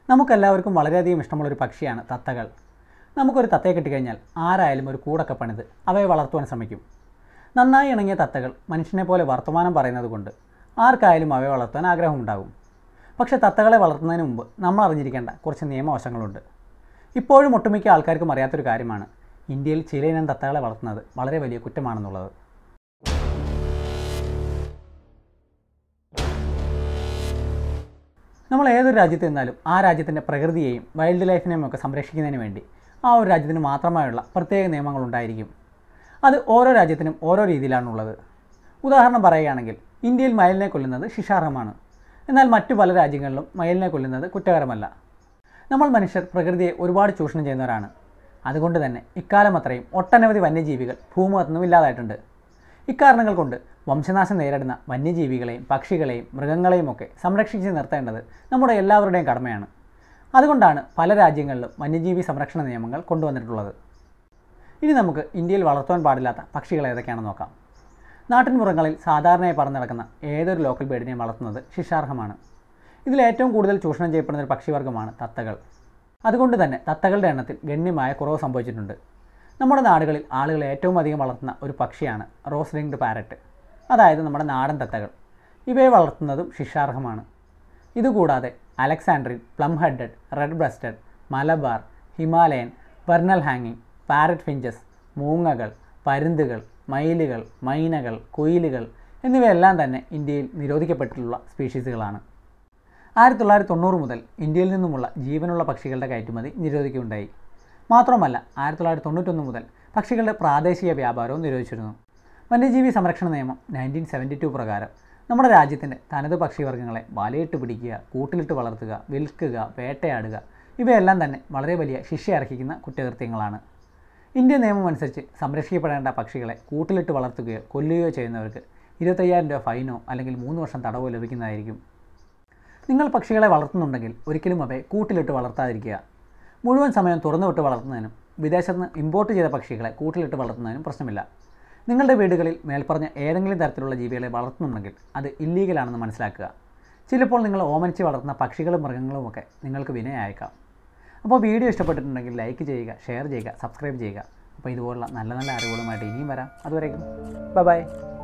നമുക്കെല്ലാവർക്കും വളരെയധികം ഇഷ്ടമുള്ളൊരു പക്ഷിയാണ് തത്തകൾ നമുക്കൊരു തത്തയെ കിട്ടിക്കഴിഞ്ഞാൽ ആരായാലും ഒരു കൂടൊക്കെ പണിത് അവയെ വളർത്തുവാൻ ശ്രമിക്കും നന്നായി ഇണങ്ങിയ തത്തകൾ മനുഷ്യനെ പോലെ വർത്തമാനം പറയുന്നത് കൊണ്ട് ആർക്കായാലും അവയെ വളർത്താൻ ആഗ്രഹമുണ്ടാകും പക്ഷേ തത്തകളെ വളർത്തുന്നതിന് മുമ്പ് നമ്മൾ അറിഞ്ഞിരിക്കേണ്ട കുറച്ച് നിയമവശങ്ങളുണ്ട് ഇപ്പോഴും ഒട്ടുമിക്ക ആൾക്കാർക്കും അറിയാത്തൊരു കാര്യമാണ് ഇന്ത്യയിൽ ചിലയിനം തത്തകളെ വളർത്തുന്നത് വളരെ വലിയ കുറ്റമാണെന്നുള്ളത് നമ്മൾ ഏതൊരു രാജ്യത്ത് നിന്നാലും ആ രാജ്യത്തിൻ്റെ പ്രകൃതിയെയും വൈൽഡ് ലൈഫിനെയും ഒക്കെ സംരക്ഷിക്കുന്നതിന് വേണ്ടി ആ ഒരു രാജ്യത്തിന് മാത്രമായുള്ള പ്രത്യേക നിയമങ്ങളുണ്ടായിരിക്കും അത് ഓരോ രാജ്യത്തിനും ഓരോ രീതിയിലാണുള്ളത് ഉദാഹരണം പറയുകയാണെങ്കിൽ ഇന്ത്യയിൽ മയിലിനെ കൊല്ലുന്നത് ശിക്ഷാർഹമാണ് എന്നാൽ മറ്റു പല രാജ്യങ്ങളിലും മയിലിനെ കൊല്ലുന്നത് കുറ്റകരമല്ല നമ്മൾ മനുഷ്യർ പ്രകൃതിയെ ഒരുപാട് ചൂഷണം ചെയ്യുന്നവരാണ് അതുകൊണ്ട് തന്നെ ഇക്കാലം അത്രയും ഒട്ടനവധി വന്യജീവികൾ ഭൂമുഖത്തു നിന്നും ഇല്ലാതായിട്ടുണ്ട് ഇക്കാരണങ്ങൾ കൊണ്ട് വംശനാശം നേരിടുന്ന വന്യജീവികളെയും പക്ഷികളെയും മൃഗങ്ങളെയും ഒക്കെ സംരക്ഷിച്ച് നിർത്തേണ്ടത് നമ്മുടെ എല്ലാവരുടെയും കടമയാണ് അതുകൊണ്ടാണ് പല രാജ്യങ്ങളിലും വന്യജീവി സംരക്ഷണ നിയമങ്ങൾ കൊണ്ടുവന്നിട്ടുള്ളത് ഇനി നമുക്ക് ഇന്ത്യയിൽ വളർത്തുവാൻ പാടില്ലാത്ത പക്ഷികൾ ഏതൊക്കെയാണെന്ന് നോക്കാം നാട്ടിൻപുറങ്ങളിൽ സാധാരണയായി പറന്നു നടക്കുന്ന ഏതൊരു ലോക്കൽ ബേഡിനെയും വളർത്തുന്നത് ശിക്ഷാർഹമാണ് ഇതിൽ ഏറ്റവും കൂടുതൽ ചൂഷണം ചെയ്യപ്പെടുന്ന ഒരു പക്ഷിവർഗ്ഗമാണ് തത്തകൾ അതുകൊണ്ട് തന്നെ തത്തകളുടെ എണ്ണത്തിൽ ഗണ്യമായ കുറവ് സംഭവിച്ചിട്ടുണ്ട് നമ്മുടെ നാടുകളിൽ ആളുകൾ ഏറ്റവും അധികം വളർത്തുന്ന ഒരു പക്ഷിയാണ് റോസ് റിംഗ്ഡ് പാരറ്റ് അതായത് നമ്മുടെ നാടൻ തത്തകൾ ഇവയെ വളർത്തുന്നതും ശിക്ഷാർഹമാണ് ഇതുകൂടാതെ Alexandrine plum headed red breasted Malabar Himalayan vernal ഹാങ്ങിങ് പാരറ്റ് ഫിഞ്ചസ് മൂങ്ങകൾ പരുന്തുകൾ മയിലുകൾ മൈനകൾ കുയിലുകൾ എന്നിവയെല്ലാം തന്നെ ഇന്ത്യയിൽ നിരോധിക്കപ്പെട്ടിട്ടുള്ള സ്പീഷീസുകളാണ് ആയിരത്തി തൊള്ളായിരത്തി തൊണ്ണൂറ് മുതൽ ഇന്ത്യയിൽ നിന്നുമുള്ള ജീവനുള്ള പക്ഷികളുടെ കയറ്റുമതി നിരോധിക്കുകയുണ്ടായി മാത്രമല്ല ആയിരത്തി തൊള്ളായിരത്തി തൊണ്ണൂറ്റൊന്ന് മുതൽ പക്ഷികളുടെ പ്രാദേശിക വ്യാപാരവും നിരോധിച്ചിരുന്നു വന്യജീവി സംരക്ഷണ നിയമം നയൻറ്റീൻ സെവൻറ്റി ടു പ്രകാരം നമ്മുടെ രാജ്യത്തിൻ്റെ തനത് പക്ഷിവർഗ്ഗങ്ങളെ വലയിട്ട് പിടിക്കുക കൂട്ടിലിട്ട് വളർത്തുക വിൽക്കുക വേട്ടയാടുക ഇവയെല്ലാം തന്നെ വളരെ വലിയ ശിക്ഷ അർഹിക്കുന്ന കുറ്റകൃത്യങ്ങളാണ് ഇന്ത്യൻ നിയമം അനുസരിച്ച് സംരക്ഷിക്കപ്പെടേണ്ട പക്ഷികളെ കൂട്ടിലിട്ട് വളർത്തുകയോ കൊല്ലുകയോ ചെയ്യുന്നവർക്ക് ഇരുപത്തയ്യായിരം രൂപ ഫൈനോ അല്ലെങ്കിൽ മൂന്ന് വർഷം തടവോ ലഭിക്കുന്നതായിരിക്കും നിങ്ങൾ പക്ഷികളെ വളർത്തുന്നുണ്ടെങ്കിൽ ഒരിക്കലും അവയെ കൂട്ടിലിട്ട് വളർത്താതിരിക്കുക മുഴുവൻ സമയം തുറന്നുവിട്ട് വളർത്തുന്നതിനും വിദേശത്ത് നിന്ന് ഇമ്പോർട്ട് ചെയ്ത പക്ഷികളെ കൂട്ടിലിട്ട് വളർത്തുന്നതിനും പ്രശ്നമില്ല നിങ്ങളുടെ വീടുകളിൽ മേൽപ്പറഞ്ഞ ഏതെങ്കിലും തരത്തിലുള്ള ജീവികളെ വളർത്തുന്നുണ്ടെങ്കിൽ അത് ഇല്ലീഗലാണെന്ന് മനസ്സിലാക്കുക ചിലപ്പോൾ നിങ്ങൾ ഓമനിച്ച് വളർത്തുന്ന പക്ഷികളും മൃഗങ്ങളുമൊക്കെ നിങ്ങൾക്ക് വിനയം അയക്കാം അപ്പോൾ വീഡിയോ ഇഷ്ടപ്പെട്ടിട്ടുണ്ടെങ്കിൽ ലൈക്ക് ചെയ്യുക ഷെയർ ചെയ്യുക സബ്സ്ക്രൈബ് ചെയ്യുക അപ്പോൾ ഇതുപോലുള്ള നല്ല നല്ല അറിവുകളുമായിട്ട് ഇനിയും വരാം അതുവരേക്കും ബൈ ബൈ